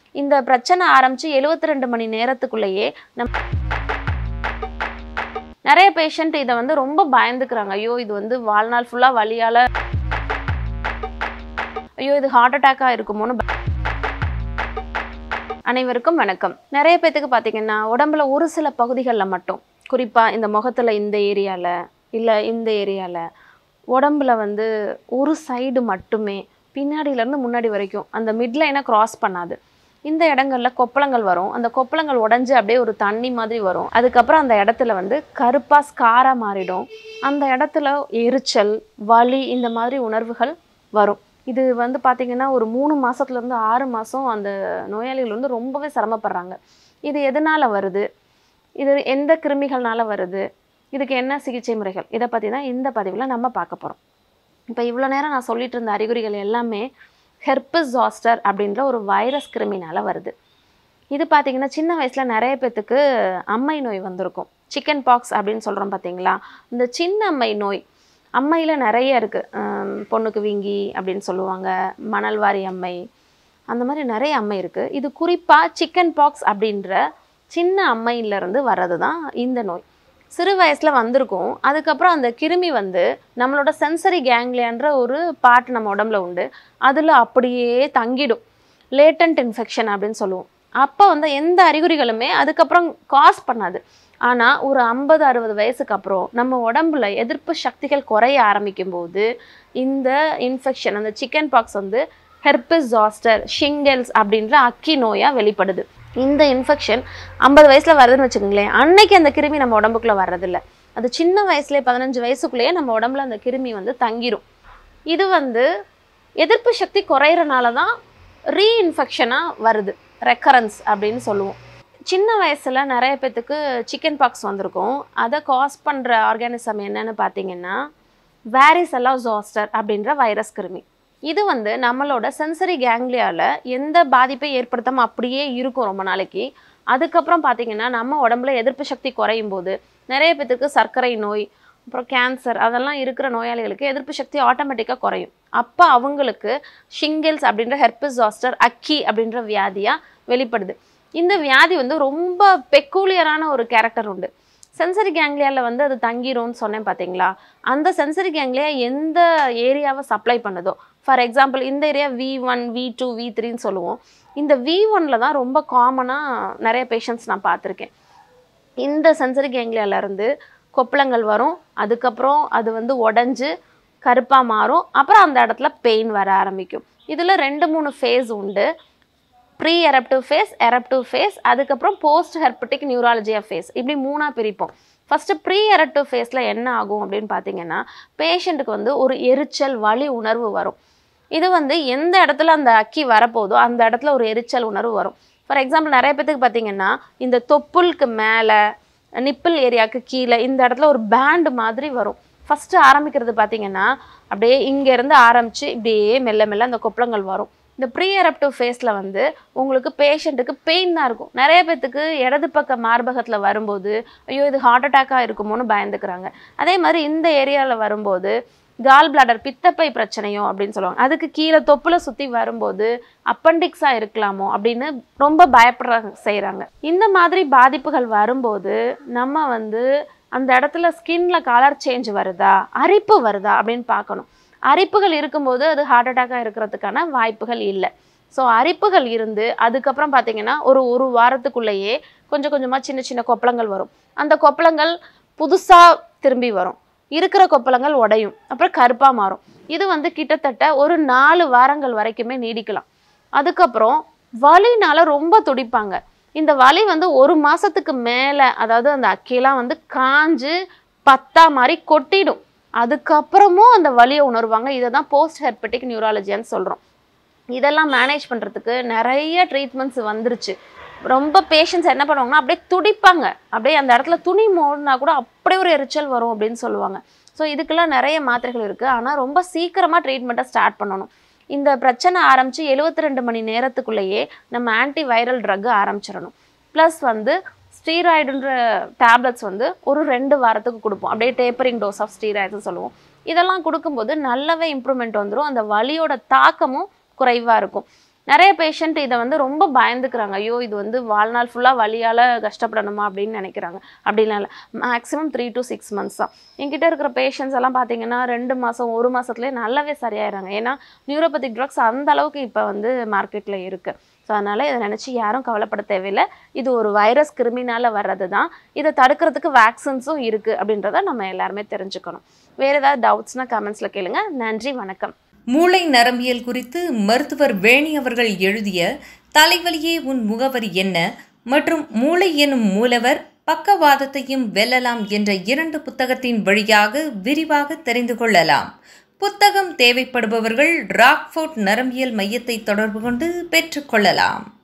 இந்த பிரச்சனை ஆரம்பிச்சு எழுபத்தி ரெண்டு மணி நேரத்துக்குள்ளேயே நம் நிறைய பேஷண்ட் இதை வந்து ரொம்ப பயந்துக்கிறாங்க ஐயோ இது வந்து வாழ்நாள் ஃபுல்லாக வலியால் ஐயோ இது ஹார்ட் அட்டாக்காக இருக்குமோன்னு ப- அனைவருக்கும் வணக்கம் நிறைய பேத்துக்கு பார்த்தீங்கன்னா உடம்புல ஒரு சில பகுதிகளில் மட்டும் குறிப்பாக இந்த முகத்தில் இந்த ஏரியாவில் இல்லை இந்த ஏரியாவில் உடம்புல வந்து ஒரு சைடு மட்டுமே பின்னாடியிலேருந்து முன்னாடி வரைக்கும் அந்த மிட்லைனை கிராஸ் பண்ணாது இந்த இடங்கள்ல கொப்பளங்கள் வரும் அந்த கொப்பளங்கள் உடைஞ்சு அப்படியே ஒரு தண்ணி மாதிரி வரும் அதுக்கப்புறம் அந்த இடத்துல வந்து கருப்பாக ஸ்காரா மாறிடும் அந்த இடத்துல எரிச்சல் வலி இந்த மாதிரி உணர்வுகள் வரும் இது வந்து பார்த்தீங்கன்னா ஒரு மூணு மாசத்துலேருந்து ஆறு மாதம் அந்த நோயாளிகள் வந்து ரொம்பவே சிரமப்படுறாங்க இது எதனால் வருது இது எந்த கிருமிகள்னால வருது இதுக்கு என்ன சிகிச்சை முறைகள் இதை பற்றி தான் இந்த பதிவில் நம்ம பார்க்க போகிறோம் இப்போ இவ்வளோ நேரம் நான் சொல்லிட்டு இருந்த அறிகுறிகள் எல்லாமே ஹெர்பஸ் ஜாஸ்டர் அப்படின்ற ஒரு வைரஸ் கிருமினால வருது இது பார்த்தீங்கன்னா சின்ன வயசில் நிறைய பேத்துக்கு அம்மை நோய் வந்திருக்கும் சிக்கன் பாக்ஸ் அப்படின்னு சொல்கிறோம் பார்த்தீங்களா இந்த சின்ன அம்மை நோய் அம்மையில் நிறைய இருக்குது பொண்ணுக்கு வீங்கி அப்படின்னு சொல்லுவாங்க மணல்வாரி அம்மை அந்த மாதிரி நிறைய அம்மை இருக்குது இது குறிப்பாக சிக்கன் பாக்ஸ் அப்படின்ற சின்ன அம்மையிலேருந்து வர்றது தான் இந்த நோய் சிறு வயசில் வந்திருக்கும் அதுக்கப்புறம் அந்த கிருமி வந்து நம்மளோட சென்சரி கேங்லியான்ற ஒரு பார்ட் நம்ம உடம்புல உண்டு அதில் அப்படியே தங்கிடும் லேட்டன்ட் இன்ஃபெக்ஷன் அப்படின்னு சொல்லுவோம் அப்போ வந்து எந்த அறிகுறிகளுமே அதுக்கப்புறம் காஸ் பண்ணாது ஆனால் ஒரு ஐம்பது அறுபது வயசுக்கு அப்புறம் நம்ம உடம்புல எதிர்ப்பு சக்திகள் குறைய ஆரம்பிக்கும் போது இந்த இன்ஃபெக்ஷன் அந்த சிக்கன் பாக்ஸ் வந்து ஹெர்பிஸ் ஜாஸ்டர் ஷிங்கல்ஸ் அப்படின்ற அக்கி நோயாக வெளிப்படுது இந்த இன்ஃபெக்ஷன் ஐம்பது வயசில் வருதுன்னு வச்சுக்கோங்களேன் அன்னைக்கு அந்த கிருமி நம்ம உடம்புக்குள்ளே வர்றதில்ல அது சின்ன வயசுலேயே பதினஞ்சு வயசுக்குள்ளேயே நம்ம உடம்புல அந்த கிருமி வந்து தங்கிரும் இது வந்து எதிர்ப்பு சக்தி குறையிறனால தான் ரீஇன்ஃபெக்ஷனாக வருது ரெக்கரன்ஸ் அப்படின்னு சொல்லுவோம் சின்ன வயசில் நிறைய பேத்துக்கு சிக்கன் பாக்ஸ் வந்திருக்கும் அதை காஸ் பண்ணுற ஆர்கானிசம் என்னன்னு பார்த்தீங்கன்னா வேரிசெல்லா ஜாஸ்டர் அப்படின்ற வைரஸ் கிருமி இது வந்து நம்மளோட சென்சரி கேங்லியாவில் எந்த பாதிப்பை ஏற்படுத்தாமல் அப்படியே இருக்கும் ரொம்ப நாளைக்கு அதுக்கப்புறம் பார்த்தீங்கன்னா நம்ம உடம்புல எதிர்ப்பு சக்தி குறையும் போது நிறைய பேத்துக்கு சர்க்கரை நோய் அப்புறம் கேன்சர் அதெல்லாம் இருக்கிற நோயாளிகளுக்கு எதிர்ப்பு சக்தி ஆட்டோமேட்டிக்காக குறையும் அப்போ அவங்களுக்கு ஷிங்கிள்ஸ் அப்படின்ற ஹெர்பிஸ் ஜாஸ்டர் அக்கி அப்படின்ற வியாதியாக வெளிப்படுது இந்த வியாதி வந்து ரொம்ப பெக்கூலியரான ஒரு கேரக்டர் உண்டு சென்சரி கேங்லியாவில் வந்து அது தங்கிரும்னு சொன்னேன் பார்த்தீங்களா அந்த சென்சரி கேங்லியா எந்த ஏரியாவை சப்ளை பண்ணுதோ ஃபார் எக்ஸாம்பிள் இந்த area V one V two V த்ரீன்னு சொல்லுவோம் இந்த வி ஒனில் தான் ரொம்ப காமனாக நிறைய பேஷண்ட்ஸ் நான் பார்த்துருக்கேன் இந்த சென்சரி கேங்லியாலேருந்து கொப்பளங்கள் வரும் அதுக்கப்புறம் அது வந்து உடஞ்சு கருப்பாக மாறும் அப்புறம் அந்த இடத்துல பெயின் வர ஆரம்பிக்கும் இதில் ரெண்டு மூணு ஃபேஸ் உண்டு pre eruptive phase eruptive phase அதுக்கப்புறம் போஸ்ட் ஹெர்பட்டிக் நியூராலஜியா ஃபேஸ் இப்படி மூணாக பிரிப்போம் ஃபஸ்ட்டு ப்ரீ எரப்டிவ் ஃபேஸில் என்ன ஆகும் அப்படின்னு பார்த்தீங்கன்னா பேஷண்ட்டுக்கு வந்து ஒரு எரிச்சல் வலி உணர்வு வரும் இது வந்து எந்த இடத்துல அந்த அக்கி வரப்போதோ அந்த இடத்துல ஒரு எரிச்சல் உணர்வு வரும் ஃபார் எக்ஸாம்பிள் நிறைய பேத்துக்கு பார்த்தீங்கன்னா இந்த தொப்புளுக்கு மேலே நிப்பிள் ஏரியாவுக்கு கீழே இந்த இடத்துல ஒரு பேண்டு மாதிரி வரும் ஃபஸ்ட்டு ஆரம்பிக்கிறது பார்த்தீங்கன்னா அப்படியே இங்கேருந்து ஆரம்பித்து இப்படியே மெல்ல மெல்ல அந்த கொப்பளங்கள் வரும் இந்த ப்ரீ எரப்டிவ் ஃபேஸில் வந்து உங்களுக்கு பேஷண்ட்டுக்கு பெயின் தான் இருக்கும் நிறைய பேத்துக்கு இடது பக்க மார்பகத்தில் வரும்போது ஐயோ இது ஹார்ட் அட்டாக்காக இருக்குமோன்னு பயந்துக்கிறாங்க அதே மாதிரி இந்த ஏரியாவில் வரும்போது கால் பிளாடர் பித்தப்பை பிரச்சனையோ அப்படின்னு சொல்லுவாங்க அதுக்கு கீழே தொப்புல சுற்றி வரும்போது அப்பண்டிக்ஸாக இருக்கலாமோ அப்படின்னு ரொம்ப பயப்படுறாங்க செய்கிறாங்க இந்த மாதிரி பாதிப்புகள் வரும்போது நம்ம வந்து அந்த இடத்துல ஸ்கின்ல கலர் சேஞ்ச் வருதா அரிப்பு வருதா அப்படின்னு பார்க்கணும் அரிப்புகள் இருக்கும்போது அது ஹார்ட் அட்டாக்காக இருக்கிறதுக்கான வாய்ப்புகள் இல்லை ஸோ அரிப்புகள் இருந்து அதுக்கப்புறம் பார்த்தீங்கன்னா ஒரு ஒரு வாரத்துக்குள்ளேயே கொஞ்சம் கொஞ்சமாக சின்ன சின்ன கொப்பளங்கள் வரும் அந்த கொப்பளங்கள் புதுசாக திரும்பி வரும் இருக்கிற கொப்பளங்கள் உடையும் அப்புறம் கருப்பாக மாறும் இது வந்து கிட்டத்தட்ட ஒரு நாலு வாரங்கள் வரைக்குமே நீடிக்கலாம் அதுக்கப்புறம் வலினால ரொம்ப துடிப்பாங்க இந்த வலி வந்து ஒரு மாசத்துக்கு மேலே அதாவது அந்த அக்கிலாம் வந்து காஞ்சு பத்தா மாதிரி கொட்டிடும் அதுக்கப்புறமும் அந்த வலியை உணர்வாங்க இதை தான் போஸ்ட் ஹெர்பட்டிக் நியூராலஜின்னு சொல்கிறோம் இதெல்லாம் மேனேஜ் பண்ணுறதுக்கு நிறைய ட்ரீட்மெண்ட்ஸ் வந்துருச்சு ரொம்ப பேஷண்ட்ஸ் என்ன பண்ணுவாங்கன்னா அப்படியே துடிப்பாங்க அப்படியே அந்த இடத்துல துணி மோடினா கூட அப்படியே ஒரு எரிச்சல் வரும் அப்படின்னு சொல்லுவாங்க ஸோ இதுக்கெல்லாம் நிறைய மாத்திரைகள் இருக்குது ஆனால் ரொம்ப சீக்கிரமாக ட்ரீட்மெண்ட்டை ஸ்டார்ட் பண்ணணும் இந்த பிரச்சனை ஆரம்பித்து எழுபத்தி ரெண்டு மணி நேரத்துக்குள்ளேயே நம்ம ஆன்டி வைரல் ட்ரக்கு ஆரம்பிச்சிடணும் ப்ளஸ் வந்து ஸ்டீராய்டுன்ற டேப்லெட்ஸ் வந்து ஒரு ரெண்டு வாரத்துக்கு கொடுப்போம் அப்படியே டேப்பரிங் டோஸ் ஆஃப் ஸ்டீராய்டுன்னு சொல்லுவோம் இதெல்லாம் கொடுக்கும்போது நல்லாவே இம்ப்ரூவ்மெண்ட் வந்துடும் அந்த வலியோட தாக்கமும் குறைவாக இருக்கும் நிறைய பேஷண்ட் இதை வந்து ரொம்ப பயந்துக்கிறாங்க ஐயோ இது வந்து வாழ்நாள் ஃபுல்லாக வலியால் கஷ்டப்படணுமா அப்படின்னு நினைக்கிறாங்க அப்படிலாம் இல்லை maximum three to six months தான் என்கிட்ட இருக்கிற பேஷண்ட்ஸ் எல்லாம் பார்த்தீங்கன்னா ரெண்டு மாதம் ஒரு மாதத்துலேயே நல்லாவே சரியாயிடுறாங்க ஏன்னா நியூரோபதிக் ட்ரக்ஸ் அந்த அளவுக்கு இப்போ வந்து மார்க்கெட்டில் இருக்குது ஸோ அதனால் இதை நினச்சி யாரும் கவலைப்பட தேவையில்லை இது ஒரு வைரஸ் கிருமினால வர்றது தான் இதை தடுக்கிறதுக்கு வேக்சின்ஸும் இருக்குது அப்படின்றத நம்ம எல்லாருமே தெரிஞ்சுக்கணும் வேறு ஏதாவது டவுட்ஸ்னா கமெண்ட்ஸில் கேளுங்க நன்றி வணக்கம் மூளை நரம்பியல் குறித்து மருத்துவர் வேணி அவர்கள் எழுதிய தலைவலியே உன் முகவரி என்ன மற்றும் மூளை எனும் மூலவர் பக்கவாதத்தையும் வெல்லலாம் என்ற இரண்டு புத்தகத்தின் வழியாக விரிவாக தெரிந்து கொள்ளலாம் புத்தகம் தேவைப்படுபவர்கள் ராக்ஃபோர்ட் நரம்பியல் மையத்தை தொடர்பு கொண்டு பெற்றுக்கொள்ளலாம்